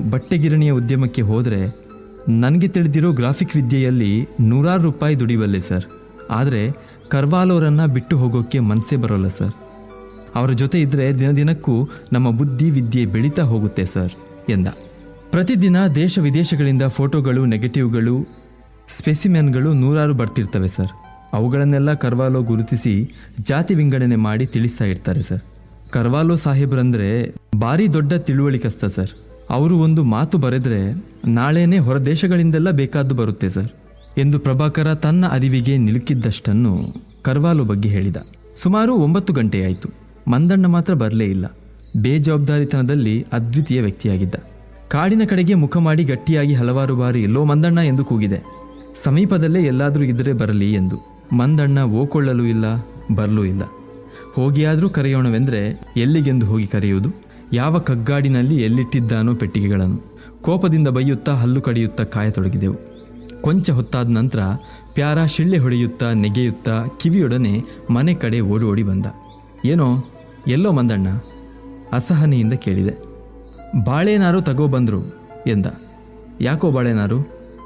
ಬಟ್ಟೆ ಗಿರಣಿಯ ಉದ್ಯಮಕ್ಕೆ ಹೋದರೆ ನನಗೆ ತಿಳಿದಿರೋ ಗ್ರಾಫಿಕ್ ವಿದ್ಯೆಯಲ್ಲಿ ನೂರಾರು ರೂಪಾಯಿ ದುಡಿಬಲ್ಲೆ ಸರ್ ಆದರೆ ಕರ್ವಾಲೋರನ್ನು ಬಿಟ್ಟು ಹೋಗೋಕ್ಕೆ ಮನಸ್ಸೇ ಬರೋಲ್ಲ ಸರ್ ಅವರ ಜೊತೆ ಇದ್ದರೆ ದಿನದಿನಕ್ಕೂ ನಮ್ಮ ಬುದ್ಧಿ ವಿದ್ಯೆ ಬೆಳೀತಾ ಹೋಗುತ್ತೆ ಸರ್ ಎಂದ ಪ್ರತಿದಿನ ದೇಶ ವಿದೇಶಗಳಿಂದ ಫೋಟೋಗಳು ನೆಗೆಟಿವ್ಗಳು ಸ್ಪೆಸಿಮೆನ್ಗಳು ನೂರಾರು ಬರ್ತಿರ್ತವೆ ಸರ್ ಅವುಗಳನ್ನೆಲ್ಲ ಕರ್ವಾಲೋ ಗುರುತಿಸಿ ಜಾತಿ ವಿಂಗಡಣೆ ಮಾಡಿ ತಿಳಿಸ್ತಾ ಇರ್ತಾರೆ ಸರ್ ಕರ್ವಾಲೋ ಸಾಹೇಬ್ರಂದ್ರೆ ಭಾರಿ ದೊಡ್ಡ ತಿಳುವಳಿಕಸ್ತ ಸರ್ ಅವರು ಒಂದು ಮಾತು ಬರೆದ್ರೆ ನಾಳೆನೇ ಹೊರ ದೇಶಗಳಿಂದೆಲ್ಲ ಬೇಕಾದ್ದು ಬರುತ್ತೆ ಸರ್ ಎಂದು ಪ್ರಭಾಕರ ತನ್ನ ಅರಿವಿಗೆ ನಿಲುಕಿದ್ದಷ್ಟನ್ನು ಕರ್ವಾಲೋ ಬಗ್ಗೆ ಹೇಳಿದ ಸುಮಾರು ಒಂಬತ್ತು ಗಂಟೆಯಾಯಿತು ಮಂದಣ್ಣ ಮಾತ್ರ ಬರಲೇ ಇಲ್ಲ ಬೇಜವಾಬ್ದಾರಿತನದಲ್ಲಿ ಅದ್ವಿತೀಯ ವ್ಯಕ್ತಿಯಾಗಿದ್ದ ಕಾಡಿನ ಕಡೆಗೆ ಮುಖ ಮಾಡಿ ಗಟ್ಟಿಯಾಗಿ ಹಲವಾರು ಬಾರಿ ಎಲ್ಲೋ ಮಂದಣ್ಣ ಎಂದು ಕೂಗಿದೆ ಸಮೀಪದಲ್ಲೇ ಎಲ್ಲಾದರೂ ಇದ್ದರೆ ಬರಲಿ ಎಂದು ಮಂದಣ್ಣ ಓಕೊಳ್ಳಲು ಇಲ್ಲ ಬರಲೂ ಇಲ್ಲ ಹೋಗಿಯಾದರೂ ಕರೆಯೋಣವೆಂದರೆ ಎಲ್ಲಿಗೆಂದು ಹೋಗಿ ಕರೆಯುವುದು ಯಾವ ಕಗ್ಗಾಡಿನಲ್ಲಿ ಎಲ್ಲಿಟ್ಟಿದ್ದಾನೋ ಪೆಟ್ಟಿಗೆಗಳನ್ನು ಕೋಪದಿಂದ ಬೈಯುತ್ತಾ ಹಲ್ಲು ಕಡಿಯುತ್ತಾ ಕಾಯತೊಡಗಿದೆವು ಕೊಂಚ ಹೊತ್ತಾದ ನಂತರ ಪ್ಯಾರ ಶಿಳ್ಳೆ ಹೊಡೆಯುತ್ತಾ ನೆಗೆಯುತ್ತಾ ಕಿವಿಯೊಡನೆ ಮನೆ ಕಡೆ ಓಡಿ ಓಡಿ ಬಂದ ಏನೋ ಎಲ್ಲೋ ಮಂದಣ್ಣ ಅಸಹನೆಯಿಂದ ಕೇಳಿದೆ ಬಾಳೆನಾರು ತಗೋಬಂದ್ರು ಎಂದ ಯಾಕೋ ಬಾಳೆನಾರು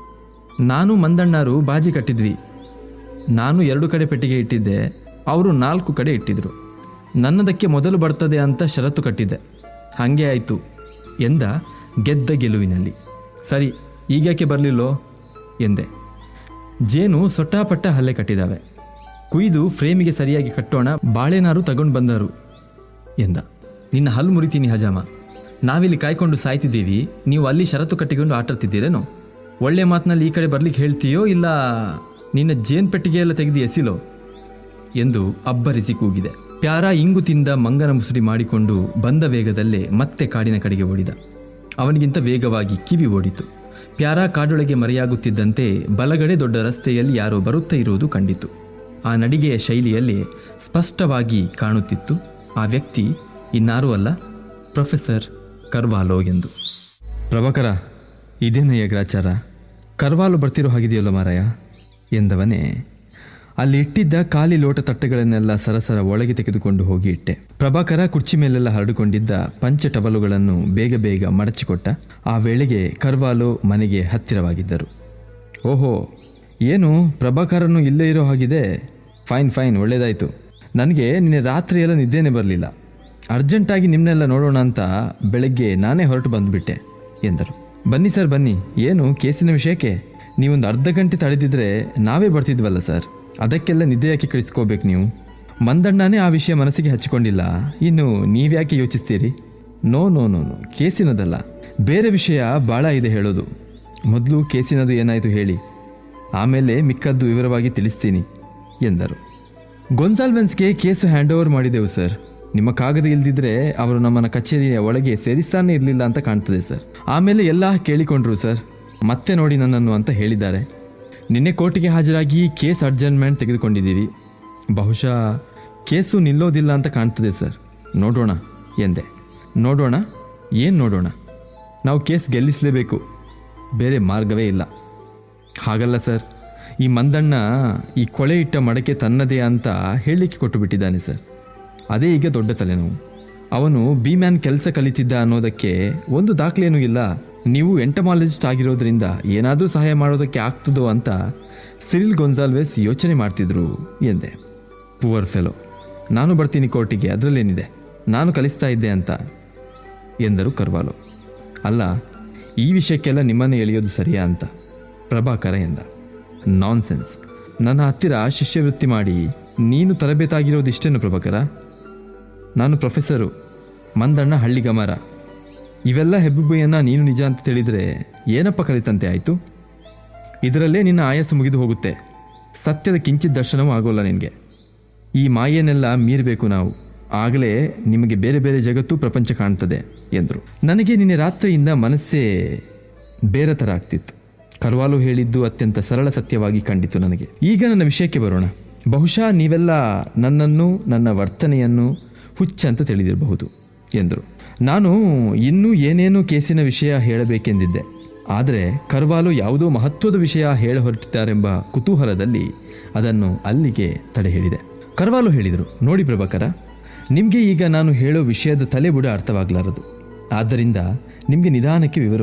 ನಾನು ಮಂದಣ್ಣಾರು ಬಾಜಿ ಕಟ್ಟಿದ್ವಿ ನಾನು ಎರಡು ಕಡೆ ಪೆಟ್ಟಿಗೆ ಇಟ್ಟಿದ್ದೆ ಅವರು ನಾಲ್ಕು ಕಡೆ ಇಟ್ಟಿದ್ರು ನನ್ನದಕ್ಕೆ ಮೊದಲು ಬರ್ತದೆ ಅಂತ ಷರತ್ತು ಕಟ್ಟಿದ್ದೆ ಹಾಗೆ ಆಯಿತು ಎಂದ ಗೆದ್ದ ಗೆಲುವಿನಲ್ಲಿ ಸರಿ ಈಗ್ಯಾಕೆ ಬರಲಿಲ್ಲೋ ಎಂದೆ ಜೇನು ಸೊಟ್ಟಾಪಟ್ಟ ಹಲ್ಲೆ ಕಟ್ಟಿದಾವೆ ಕುಯ್ದು ಫ್ರೇಮಿಗೆ ಸರಿಯಾಗಿ ಕಟ್ಟೋಣ ಬಾಳೆನಾರು ತಗೊಂಡು ಬಂದರು ಎಂದ ನಿನ್ನ ಹಲ್ಲು ಮುರಿತೀನಿ ಹಜಾಮ ನಾವಿಲ್ಲಿ ಕಾಯ್ಕೊಂಡು ಸಾಯ್ತಿದ್ದೀವಿ ನೀವು ಅಲ್ಲಿ ಷರತ್ತು ಕಟ್ಟಿಕೊಂಡು ಆಟಾಡ್ತಿದ್ದೀರೇನೋ ಒಳ್ಳೆ ಮಾತಿನಲ್ಲಿ ಈ ಕಡೆ ಬರ್ಲಿಕ್ಕೆ ಹೇಳ್ತೀಯೋ ಇಲ್ಲ ನಿನ್ನ ಜೇನ್ ಪೆಟ್ಟಿಗೆ ಎಲ್ಲ ತೆಗೆದು ಎಸಿಲೋ ಎಂದು ಅಬ್ಬರಿಸಿ ಕೂಗಿದೆ ಪ್ಯಾರ ಇಂಗು ತಿಂದ ಮಂಗನ ಮುಸುಡಿ ಮಾಡಿಕೊಂಡು ಬಂದ ವೇಗದಲ್ಲೇ ಮತ್ತೆ ಕಾಡಿನ ಕಡೆಗೆ ಓಡಿದ ಅವನಿಗಿಂತ ವೇಗವಾಗಿ ಕಿವಿ ಓಡಿತು ಪ್ಯಾರ ಕಾಡೊಳಗೆ ಮರೆಯಾಗುತ್ತಿದ್ದಂತೆ ಬಲಗಡೆ ದೊಡ್ಡ ರಸ್ತೆಯಲ್ಲಿ ಯಾರೋ ಬರುತ್ತಾ ಇರುವುದು ಕಂಡಿತು ಆ ನಡಿಗೆಯ ಶೈಲಿಯಲ್ಲಿ ಸ್ಪಷ್ಟವಾಗಿ ಕಾಣುತ್ತಿತ್ತು ಆ ವ್ಯಕ್ತಿ ಇನ್ನಾರೂ ಅಲ್ಲ ಪ್ರೊಫೆಸರ್ ಕರ್ವಾಲೋ ಎಂದು ಪ್ರಭಾಕರ ಇದೇನಯ್ಯ ಗ್ರಾಚಾರ ಕರ್ವಾಲು ಬರ್ತಿರೋ ಹಾಗಿದೆಯಲ್ಲ ಮಾರಾಯ ಎಂದವನೇ ಅಲ್ಲಿ ಇಟ್ಟಿದ್ದ ಖಾಲಿ ಲೋಟ ತಟ್ಟೆಗಳನ್ನೆಲ್ಲ ಸರಸರ ಒಳಗೆ ತೆಗೆದುಕೊಂಡು ಹೋಗಿ ಇಟ್ಟೆ ಪ್ರಭಾಕರ ಕುರ್ಚಿ ಮೇಲೆಲ್ಲ ಹರಡಿಕೊಂಡಿದ್ದ ಪಂಚ ಟವಲುಗಳನ್ನು ಬೇಗ ಬೇಗ ಮಡಚಿಕೊಟ್ಟ ಆ ವೇಳೆಗೆ ಕರ್ವಾಲು ಮನೆಗೆ ಹತ್ತಿರವಾಗಿದ್ದರು ಓಹೋ ಏನು ಪ್ರಭಾಕರನು ಇಲ್ಲೇ ಇರೋ ಹಾಗಿದೆ ಫೈನ್ ಫೈನ್ ಒಳ್ಳೇದಾಯಿತು ನನಗೆ ನಿನ್ನೆ ರಾತ್ರಿ ಎಲ್ಲ ನಿದ್ದೆನೇ ಬರಲಿಲ್ಲ ಅರ್ಜೆಂಟಾಗಿ ನಿಮ್ಮನ್ನೆಲ್ಲ ನೋಡೋಣ ಅಂತ ಬೆಳಗ್ಗೆ ನಾನೇ ಹೊರಟು ಬಂದುಬಿಟ್ಟೆ ಎಂದರು ಬನ್ನಿ ಸರ್ ಬನ್ನಿ ಏನು ಕೇಸಿನ ವಿಷಯಕ್ಕೆ ನೀವೊಂದು ಅರ್ಧ ಗಂಟೆ ತಡೆದಿದ್ರೆ ನಾವೇ ಬರ್ತಿದ್ವಲ್ಲ ಸರ್ ಅದಕ್ಕೆಲ್ಲ ನಿದ್ದೆ ಯಾಕೆ ಕಳಿಸ್ಕೋಬೇಕು ನೀವು ಮಂದಣ್ಣನೇ ಆ ವಿಷಯ ಮನಸ್ಸಿಗೆ ಹಚ್ಚಿಕೊಂಡಿಲ್ಲ ಇನ್ನು ನೀವ್ಯಾಕೆ ಯೋಚಿಸ್ತೀರಿ ನೋ ನೋ ನೋ ನೋ ಕೇಸಿನದಲ್ಲ ಬೇರೆ ವಿಷಯ ಭಾಳ ಇದೆ ಹೇಳೋದು ಮೊದಲು ಕೇಸಿನದು ಏನಾಯಿತು ಹೇಳಿ ಆಮೇಲೆ ಮಿಕ್ಕದ್ದು ವಿವರವಾಗಿ ತಿಳಿಸ್ತೀನಿ ಎಂದರು ಗೊಂಸಾಲ್ವೆನ್ಸ್ಗೆ ಕೇಸು ಹ್ಯಾಂಡ್ ಓವರ್ ಮಾಡಿದೆವು ಸರ್ ನಿಮ್ಮ ಕಾಗದ ಇಲ್ದಿದ್ರೆ ಅವರು ನಮ್ಮನ್ನ ಕಚೇರಿಯ ಒಳಗೆ ಸೇರಿಸ್ತಾನೆ ಇರಲಿಲ್ಲ ಅಂತ ಕಾಣ್ತದೆ ಸರ್ ಆಮೇಲೆ ಎಲ್ಲ ಕೇಳಿಕೊಂಡ್ರು ಸರ್ ಮತ್ತೆ ನೋಡಿ ನನ್ನನ್ನು ಅಂತ ಹೇಳಿದ್ದಾರೆ ನಿನ್ನೆ ಕೋರ್ಟಿಗೆ ಹಾಜರಾಗಿ ಕೇಸ್ ಅಡ್ಜರ್ನ್ಮೆಂಟ್ ತೆಗೆದುಕೊಂಡಿದ್ದೀವಿ ಬಹುಶಃ ಕೇಸು ನಿಲ್ಲೋದಿಲ್ಲ ಅಂತ ಕಾಣ್ತದೆ ಸರ್ ನೋಡೋಣ ಎಂದೆ ನೋಡೋಣ ಏನು ನೋಡೋಣ ನಾವು ಕೇಸ್ ಗೆಲ್ಲಿಸಲೇಬೇಕು ಬೇರೆ ಮಾರ್ಗವೇ ಇಲ್ಲ ಹಾಗಲ್ಲ ಸರ್ ಈ ಮಂದಣ್ಣ ಈ ಕೊಳೆ ಇಟ್ಟ ಮಡಕೆ ತನ್ನದೇ ಅಂತ ಹೇಳಲಿಕ್ಕೆ ಕೊಟ್ಟು ಬಿಟ್ಟಿದ್ದಾನೆ ಸರ್ ಅದೇ ಈಗ ದೊಡ್ಡ ತಲೆನೋವು ಅವನು ಬಿ ಮ್ಯಾನ್ ಕೆಲಸ ಕಲಿತಿದ್ದ ಅನ್ನೋದಕ್ಕೆ ಒಂದು ದಾಖಲೆನೂ ಇಲ್ಲ ನೀವು ಎಂಟಮಾಲಜಿಸ್ಟ್ ಆಗಿರೋದ್ರಿಂದ ಏನಾದರೂ ಸಹಾಯ ಮಾಡೋದಕ್ಕೆ ಆಗ್ತದೋ ಅಂತ ಸಿರಿಲ್ ಗೊಂಜಾಲ್ವೆಸ್ ಯೋಚನೆ ಮಾಡ್ತಿದ್ರು ಎಂದೆ ಪುವರ್ ಫೆಲೋ ನಾನು ಬರ್ತೀನಿ ಕೋರ್ಟಿಗೆ ಅದರಲ್ಲೇನಿದೆ ನಾನು ಕಲಿಸ್ತಾ ಇದ್ದೆ ಅಂತ ಎಂದರು ಕರ್ವಾಲೋ ಅಲ್ಲ ಈ ವಿಷಯಕ್ಕೆಲ್ಲ ನಿಮ್ಮನ್ನೇ ಎಳೆಯೋದು ಸರಿಯಾ ಅಂತ ಪ್ರಭಾಕರ ಎಂದ ನಾನ್ಸೆನ್ಸ್ ನನ್ನ ಹತ್ತಿರ ಶಿಷ್ಯವೃತ್ತಿ ಮಾಡಿ ನೀನು ತರಬೇತಾಗಿರೋದಿಷ್ಟೇನು ಪ್ರಭಾಕರ ನಾನು ಪ್ರೊಫೆಸರು ಮಂದಣ್ಣ ಹಳ್ಳಿಗಮರ ಇವೆಲ್ಲ ಹೆಬ್ಬುಬ್ಬೆಯನ್ನು ನೀನು ನಿಜ ಅಂತ ತಿಳಿದರೆ ಏನಪ್ಪ ಕಲಿತಂತೆ ಆಯಿತು ಇದರಲ್ಲೇ ನಿನ್ನ ಆಯಸ್ಸು ಮುಗಿದು ಹೋಗುತ್ತೆ ಸತ್ಯದ ಕಿಂಚಿತ್ ದರ್ಶನವೂ ಆಗೋಲ್ಲ ನಿನಗೆ ಈ ಮಾಯೆನೆಲ್ಲ ಮೀರಬೇಕು ನಾವು ಆಗಲೇ ನಿಮಗೆ ಬೇರೆ ಬೇರೆ ಜಗತ್ತು ಪ್ರಪಂಚ ಕಾಣ್ತದೆ ಎಂದರು ನನಗೆ ನಿನ್ನೆ ರಾತ್ರಿಯಿಂದ ಮನಸ್ಸೇ ಬೇರೆ ಥರ ಆಗ್ತಿತ್ತು ಕರ್ವಾಲು ಹೇಳಿದ್ದು ಅತ್ಯಂತ ಸರಳ ಸತ್ಯವಾಗಿ ಕಂಡಿತು ನನಗೆ ಈಗ ನನ್ನ ವಿಷಯಕ್ಕೆ ಬರೋಣ ಬಹುಶಃ ನೀವೆಲ್ಲ ನನ್ನನ್ನು ನನ್ನ ವರ್ತನೆಯನ್ನು ಹುಚ್ಚಂತ ತಿಳಿದಿರಬಹುದು ಎಂದರು ನಾನು ಇನ್ನೂ ಏನೇನು ಕೇಸಿನ ವಿಷಯ ಹೇಳಬೇಕೆಂದಿದ್ದೆ ಆದರೆ ಕರ್ವಾಲು ಯಾವುದೋ ಮಹತ್ವದ ವಿಷಯ ಹೇಳ ಹೊರಟಿದ್ದಾರೆಂಬ ಕುತೂಹಲದಲ್ಲಿ ಅದನ್ನು ಅಲ್ಲಿಗೆ ತಡೆ ಹೇಳಿದೆ ಕರ್ವಾಲು ಹೇಳಿದರು ನೋಡಿ ಪ್ರಭಾಕರ ನಿಮಗೆ ಈಗ ನಾನು ಹೇಳೋ ವಿಷಯದ ತಲೆಬುಡ ಅರ್ಥವಾಗಲಾರದು ಆದ್ದರಿಂದ ನಿಮಗೆ ನಿಧಾನಕ್ಕೆ ವಿವರ